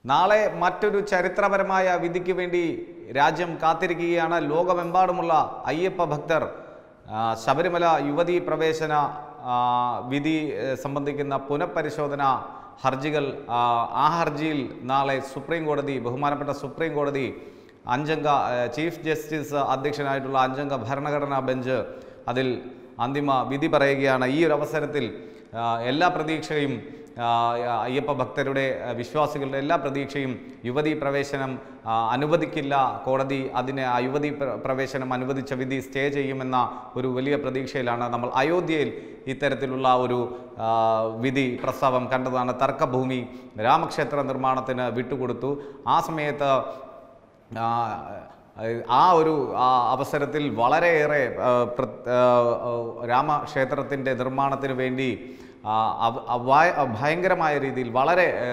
നാളെ മറ്റൊരു ചരിത്രപരമായ വിധിക്ക് വേണ്ടി രാജ്യം കാത്തിരിക്കുകയാണ് ലോകമെമ്പാടുമുള്ള അയ്യപ്പ ഭക്തർ ആ, ശബരിമല യുവതീ പ്രവേശന ആ, വിധി ഏ, സംബന്ധിക്കുന്ന പുനഃപരിശോധന ഹർജികൾ ആ, ആ ഹർജിയിൽ നാളെ സുപ്രീം കോടതി ബഹുമാനപ്പെട്ട സുപ്രീം കോടതി അഞ്ചംഗ ഏ, ചീഫ് ജസ്റ്റിസ് അധ്യക്ഷനായിട്ടുള്ള അഞ്ചംഗ ഭരണഘടനാ ബെഞ്ച് അതിൽ അന്തിമ വിധി പറയുകയാണ് ഈ ഒരു അവസരത്തിൽ ആ, എല്ലാ പ്രതീക്ഷയും ആ, അയ്യപ്പ ഭക്തരുടെ ആ, വിശ്വാസികളുടെ എല്ലാ പ്രതീക്ഷയും യുവതീ പ്രവേശനം ആ, അനുവദിക്കില്ല കോടതി അതിനെ ആ യുവതീ പ്ര- പ്രവേശനം അനുവദിച്ച വിധി സ്റ്റേ ചെയ്യുമെന്ന ഒരു വലിയ പ്രതീക്ഷയിലാണ് നമ്മൾ അയോധ്യയിൽ ഇത്തരത്തിലുള്ള ഒരു ആ, വിധി പ്രസ്താവം കണ്ടതാണ് തർക്കഭൂമി രാമക്ഷേത്ര നിർമ്മാണത്തിന് വിട്ടുകൊടുത്തു ആ സമയത്ത് ആ, ആ ഒരു ആ അവസരത്തിൽ വളരെയേറെ ആ, പ്ര- ആ, ആ, രാമക്ഷേത്രത്തിൻ്റെ നിർമ്മാണത്തിന് വേണ്ടി ആ, അവ- അവ- ഭയങ്കരമായ രീതിയിൽ വളരെ ആ,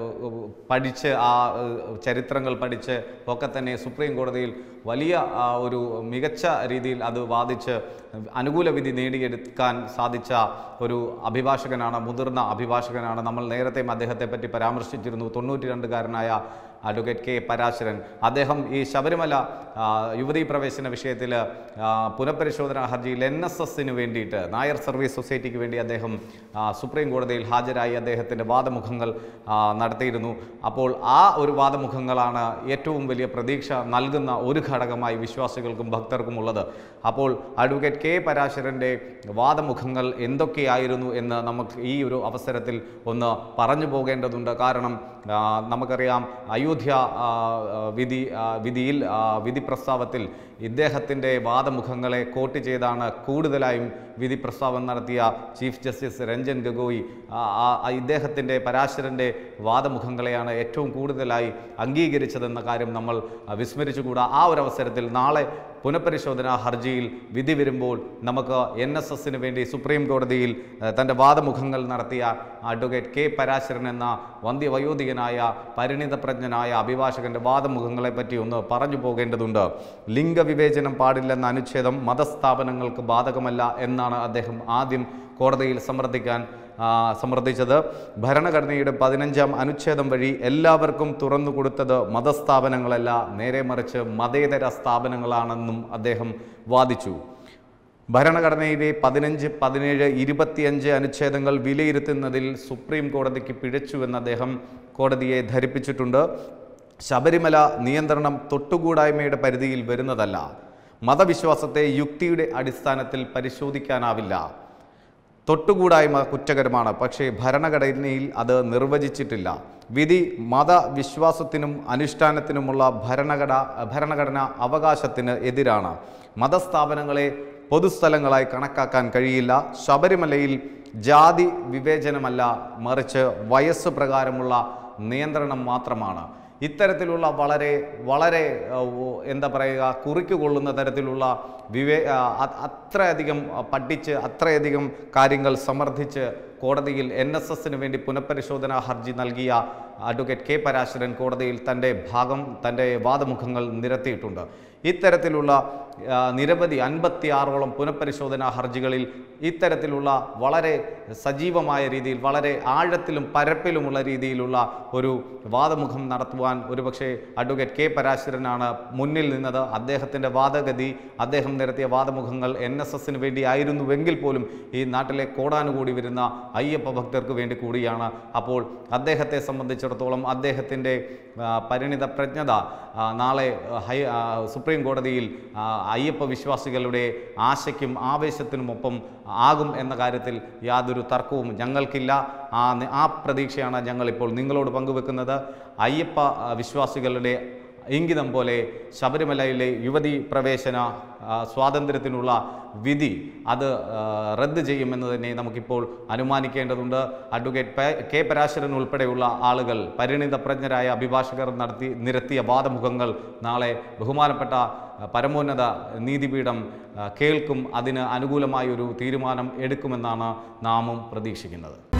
പഠിച്ച് ആ ആ, ചരിത്രങ്ങൾ പഠിച്ച് ഒക്കെ തന്നെ സുപ്രീം കോടതിയിൽ വലിയ ആ, ഒരു മികച്ച രീതിയിൽ അത് വാദിച്ച് അനുകൂല വിധി നേടിയെടുക്കാൻ സാധിച്ച ഒരു അഭിഭാഷകനാണ് മുതിർന്ന അഭിഭാഷകനാണ് നമ്മൾ നേരത്തെയും അദ്ദേഹത്തെ പറ്റി പരാമർശിച്ചിരുന്നു തൊണ്ണൂറ്റി രണ്ടുകാരനായ അഡ്വക്കേറ്റ് കെ പരാശരൻ അദ്ദേഹം ഈ ശബരിമല ആ, യുവതീ പ്രവേശന വിഷയത്തിൽ ആ, പുനഃപരിശോധനാ ഹർജിയിൽ എൻ എസ് എസിന് വേണ്ടിയിട്ട് നായർ സർവീസ് സൊസൈറ്റിക്ക് വേണ്ടി അദ്ദേഹം ആ, സുപ്രീം കോടതിയിൽ ഹാജരായി അദ്ദേഹത്തിൻ്റെ വാദമുഖങ്ങൾ ആ, നടത്തിയിരുന്നു അപ്പോൾ ആ ഒരു വാദമുഖങ്ങളാണ് ഏറ്റവും വലിയ പ്രതീക്ഷ നൽകുന്ന ഒരു ഘടകമായി വിശ്വാസികൾക്കും ഭക്തർക്കും ഉള്ളത് അപ്പോൾ അഡ്വക്കേറ്റ് കെ പരാശരൻ്റെ വാദമുഖങ്ങൾ എന്തൊക്കെയായിരുന്നു എന്ന് നമുക്ക് ഈ ഒരു അവസരത്തിൽ ഒന്ന് പറഞ്ഞു പോകേണ്ടതുണ്ട് കാരണം ആ, നമുക്കറിയാം അയോധ്യ ആ, ആ, വിധി ആ, വിധിയിൽ ആ, വിധി പ്രസ്താവത്തിൽ ഇദ്ദേഹത്തിൻ്റെ വാദമുഖങ്ങളെ കോട്ട് ചെയ്താണ് കൂടുതലായും വിധി പ്രസ്താവം നടത്തിയ ചീഫ് ജസ്റ്റിസ് രഞ്ജൻ ഗഗോയി ആ, ആ, ആ ഇദ്ദേഹത്തിൻ്റെ പരാശരൻ്റെ വാദമുഖങ്ങളെയാണ് ഏറ്റവും കൂടുതലായി അംഗീകരിച്ചതെന്ന കാര്യം നമ്മൾ ആ, വിസ്മരിച്ചുകൂടാ ആ ഒരു അവസരത്തിൽ നാളെ പുനഃപരിശോധനാ ഹർജിയിൽ വിധി വരുമ്പോൾ നമുക്ക് എൻ എസ് എസിന് വേണ്ടി സുപ്രീം കോടതിയിൽ ആ, തൻ്റെ വാദമുഖങ്ങൾ നടത്തിയ അഡ്വക്കേറ്റ് കെ പരാശരൻ എന്ന വന്ധ്യവയോധികനായ പരിണിതപ്രജ്ഞനായ അഭിഭാഷകന്റെ വാദമുഖങ്ങളെ പറ്റി ഒന്ന് പറഞ്ഞു പോകേണ്ടതുണ്ട് ലിംഗവിവേചനം പാടില്ലെന്ന അനുച്ഛേദം മതസ്ഥാപനങ്ങൾക്ക് ബാധകമല്ല എന്നാണ് അദ്ദേഹം ആദ്യം കോടതിയിൽ സമർത്ഥിക്കാൻ ആ, സമർത്ഥിച്ചത് ഭരണഘടനയുടെ പതിനഞ്ചാം അനുച്ഛേദം വഴി എല്ലാവർക്കും തുറന്നു കൊടുത്തത് മതസ്ഥാപനങ്ങളല്ല നേരെ മറിച്ച് മതേതര സ്ഥാപനങ്ങളാണെന്നും അദ്ദേഹം വാദിച്ചു ഭരണഘടനയിലെ പതിനഞ്ച് പതിനേഴ് ഇരുപത്തിയഞ്ച് അനുച്ഛേദങ്ങൾ വിലയിരുത്തുന്നതിൽ സുപ്രീം കോടതിക്ക് പിഴച്ചുവെന്ന് അദ്ദേഹം കോടതിയെ ധരിപ്പിച്ചിട്ടുണ്ട് ശബരിമല നിയന്ത്രണം തൊട്ടുകൂടായ്മയുടെ പരിധിയിൽ വരുന്നതല്ല മതവിശ്വാസത്തെ യുക്തിയുടെ അടിസ്ഥാനത്തിൽ പരിശോധിക്കാനാവില്ല തൊട്ടുകൂടായ്മ കുറ്റകരമാണ് പക്ഷേ ഭരണഘടനയിൽ അത് നിർവചിച്ചിട്ടില്ല വിധി മതവിശ്വാസത്തിനും അനുഷ്ഠാനത്തിനുമുള്ള ഭരണഘടന ഭരണഘടന അവകാശത്തിന് എതിരാണ് മതസ്ഥാപനങ്ങളെ പൊതുസ്ഥലങ്ങളായി കണക്കാക്കാൻ കഴിയില്ല ശബരിമലയിൽ ജാതി വിവേചനമല്ല മറിച്ച് വയസ്സ് പ്രകാരമുള്ള നിയന്ത്രണം മാത്രമാണ് ഇത്തരത്തിലുള്ള വളരെ വളരെ ആ, ഓ, എന്താ പറയുക കുറിക്ക് കൊള്ളുന്ന തരത്തിലുള്ള വിവേ ആ, അ- അത്രയധികം ആ, പഠിച്ച് അത്രയധികം കാര്യങ്ങൾ സമർത്ഥിച്ച് കോടതിയിൽ എൻ എസ് എസിന് വേണ്ടി പുനഃപരിശോധനാ ഹർജി നൽകിയ അഡ്വക്കേറ്റ് കെ പരാശരൻ കോടതിയിൽ തൻ്റെ ഭാഗം തൻ്റെ വാദമുഖങ്ങൾ നിരത്തിയിട്ടുണ്ട് ഇത്തരത്തിലുള്ള ആ, നിരവധി അൻപത്തിയാറോളം പുനഃപരിശോധനാ ഹർജികളിൽ ഇത്തരത്തിലുള്ള വളരെ സജീവമായ രീതിയിൽ വളരെ ആഴത്തിലും പരപ്പിലുമുള്ള രീതിയിലുള്ള ഒരു വാദമുഖം നടത്തുവാൻ ഒരുപക്ഷെ അഡ്വക്കേറ്റ് കെ പരാശരനാണ് മുന്നിൽ നിന്നത് അദ്ദേഹത്തിൻ്റെ വാദഗതി അദ്ദേഹം നിരത്തിയ വാദമുഖങ്ങൾ എൻ എസ് എസിന് വേണ്ടി ആയിരുന്നുവെങ്കിൽ പോലും ഈ നാട്ടിലെ കോടാനുകൂടി വരുന്ന അയ്യപ്പ ഭക്തർക്ക് വേണ്ടി കൂടിയാണ് അപ്പോൾ അദ്ദേഹത്തെ സംബന്ധിച്ചിടത്തോളം അദ്ദേഹത്തിൻ്റെ ആ, പരിണിത പ്രജ്ഞത ആ, നാളെ ആ, ഹൈ ആ, സുപ്രീം കോടതിയിൽ ആ, അയ്യപ്പ വിശ്വാസികളുടെ ആശയ്ക്കും ആവേശത്തിനുമൊപ്പം ആകും എന്ന കാര്യത്തിൽ യാതൊരു തർക്കവും ഞങ്ങൾക്കില്ല ആ നി- ആ പ്രതീക്ഷയാണ് ഞങ്ങളിപ്പോൾ നിങ്ങളോട് പങ്കുവെക്കുന്നത് അയ്യപ്പ ആ, വിശ്വാസികളുടെ ഇംഗിതം പോലെ ശബരിമലയിലെ യുവതി പ്രവേശന ആ, സ്വാതന്ത്ര്യത്തിനുള്ള വിധി അത് ആ, റദ്ദ് ചെയ്യുമെന്ന് തന്നെ നമുക്കിപ്പോൾ അനുമാനിക്കേണ്ടതുണ്ട് അഡ്വക്കേറ്റ് പെ- കെ പരാശരൻ ഉൾപ്പെടെയുള്ള ആളുകൾ പരിണിത പ്രജ്ഞരായ അഭിഭാഷകർ നടത്തി നിരത്തിയ വാദമുഖങ്ങൾ നാളെ ബഹുമാനപ്പെട്ട ആ, പരമോന്നത നീതിപീഠം ആ, കേൾക്കും അതിന് അനുകൂലമായ ഒരു തീരുമാനം എടുക്കുമെന്നാണ് നാമും പ്രതീക്ഷിക്കുന്നത്